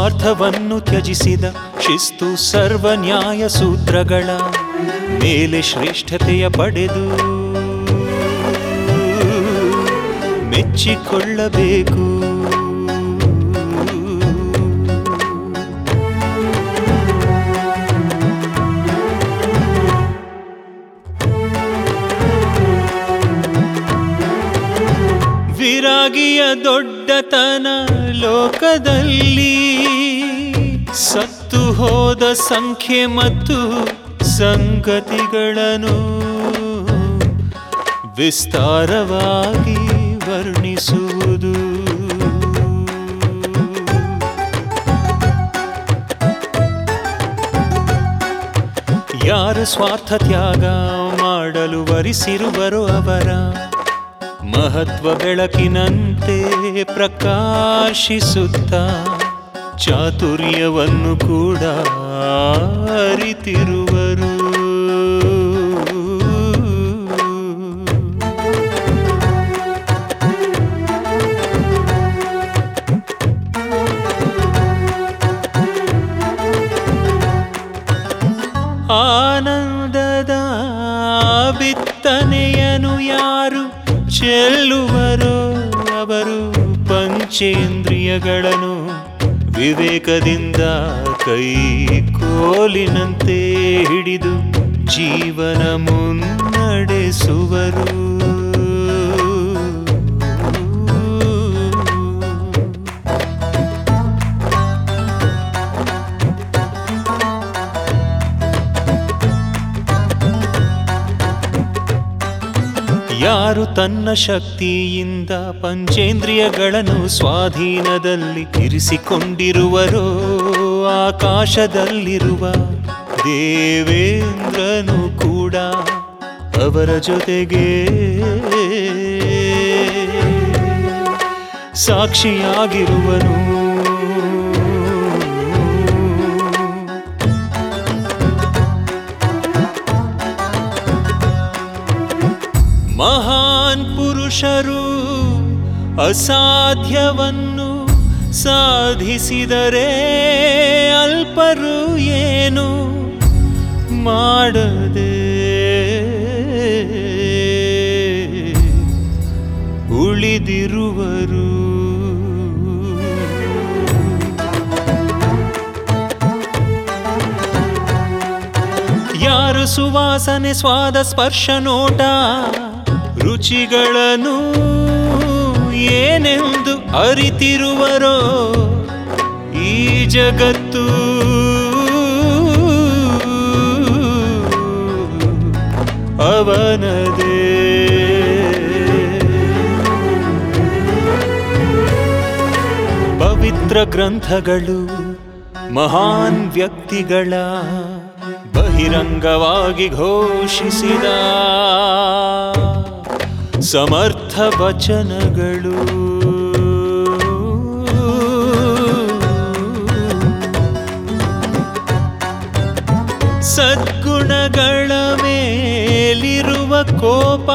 ಸ್ವಾರ್ಥವನ್ನು ತ್ಯಜಿಸಿದ ಶಿಸ್ತು ಸರ್ವ ನ್ಯಾಯ ಸೂತ್ರಗಳ ಮೇಲೆ ಶ್ರೇಷ್ಠತೆಯ ಪಡೆದು ಮೆಚ್ಚಿಕೊಳ್ಳಬೇಕು ವಿರಾಗಿಯ ದೊಡ್ಡತನ ಲೋಕದಲ್ಲಿ ಸತ್ತು ಹೋದ ಸಂಖ್ಯೆ ಮತ್ತು ಸಂಗತಿಗಳನ್ನು ವಿಸ್ತಾರವಾಗಿ ವರ್ಣಿಸುವುದು ಯಾರು ಸ್ವಾರ್ಥ ತ್ಯಾಗ ಮಾಡಲು ವರಿಸಿರುವರೋ ಅವರ ಮಹತ್ವ ಬೆಳಕಿನಂತೆ ಪ್ರಕಾಶಿಸುತ್ತ ಚಾತುರ್ಯವನ್ನು ಕೂಡ ಅರಿತಿರುವರು ಆನಂದದ ಬಿತ್ತನೆಯನು ಯಾರು ಚೆಲ್ಲುವರೋ ಅವರು ಪಂಚೇಂದ್ರಿಯಗಳನ್ನು ವಿವೇಕದಿಂದ ಕೈ ಕೋಲಿನಂತೆ ಹಿಡಿದು ಜೀವನ ಮುನ್ನಡೆಸುವರು ಯಾರು ತನ್ನ ಶಕ್ತಿಯಿಂದ ಪಂಚೇಂದ್ರಿಯಗಳನ್ನು ಸ್ವಾಧೀನದಲ್ಲಿ ಇರಿಸಿಕೊಂಡಿರುವರೋ ಆಕಾಶದಲ್ಲಿರುವ ದೇವೇಂದ್ರನು ಕೂಡ ಅವರ ಜೊತೆಗೆ ಸಾಕ್ಷಿಯಾಗಿರುವನು ಮಹಾನ್ ಪುರುಷರು ಅಸಾಧ್ಯವನ್ನು ಸಾಧಿಸಿದರೆ ಅಲ್ಪರು ಏನು ಮಾಡದೆ ಉಳಿದಿರುವರು ಯಾರು ಸುವಾಸನೆ ಸ್ವಾದ ಸ್ಪರ್ಶ ನೋಟ ರುಚಿಗಳನ್ನು ಏನೆಂದು ಅರಿತಿರುವರೋ ಈ ಜಗತ್ತು ಅವನದೇ ಪವಿತ್ರ ಗ್ರಂಥಗಳು ಮಹಾನ್ ವ್ಯಕ್ತಿಗಳ ಬಹಿರಂಗವಾಗಿ ಘೋಷಿಸಿದ ಸಮರ್ಥ ವಚನಗಳು ಸದ್ಗುಣಗಳ ಮೇಲಿರುವ ಕೋಪ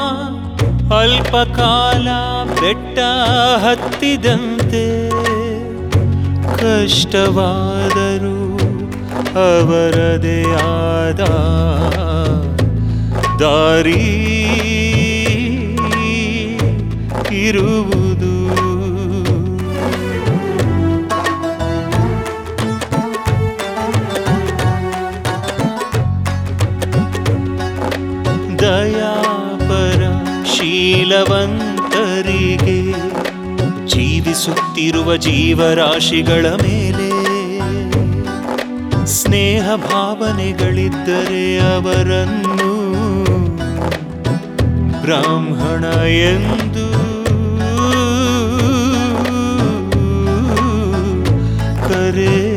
ಅಲ್ಪಕಾಲ ಬೆಟ್ಟ ಹತ್ತಿದಂತೆ ಕಷ್ಟವಾದರೂ ಅವರದೇ ಆದ ದಾರಿ ಇರುವುದು ದಯಾಪರ ಶೀಲವಂತರಿಗೆ ಜೀವಿಸುತ್ತಿರುವ ಜೀವರಾಶಿಗಳ ಮೇಲೆ ಸ್ನೇಹ ಭಾವನೆಗಳಿದ್ದರೆ ಅವರನ್ನು ಬ್ರಾಹ್ಮಣ ಎಂದು ಕರೆ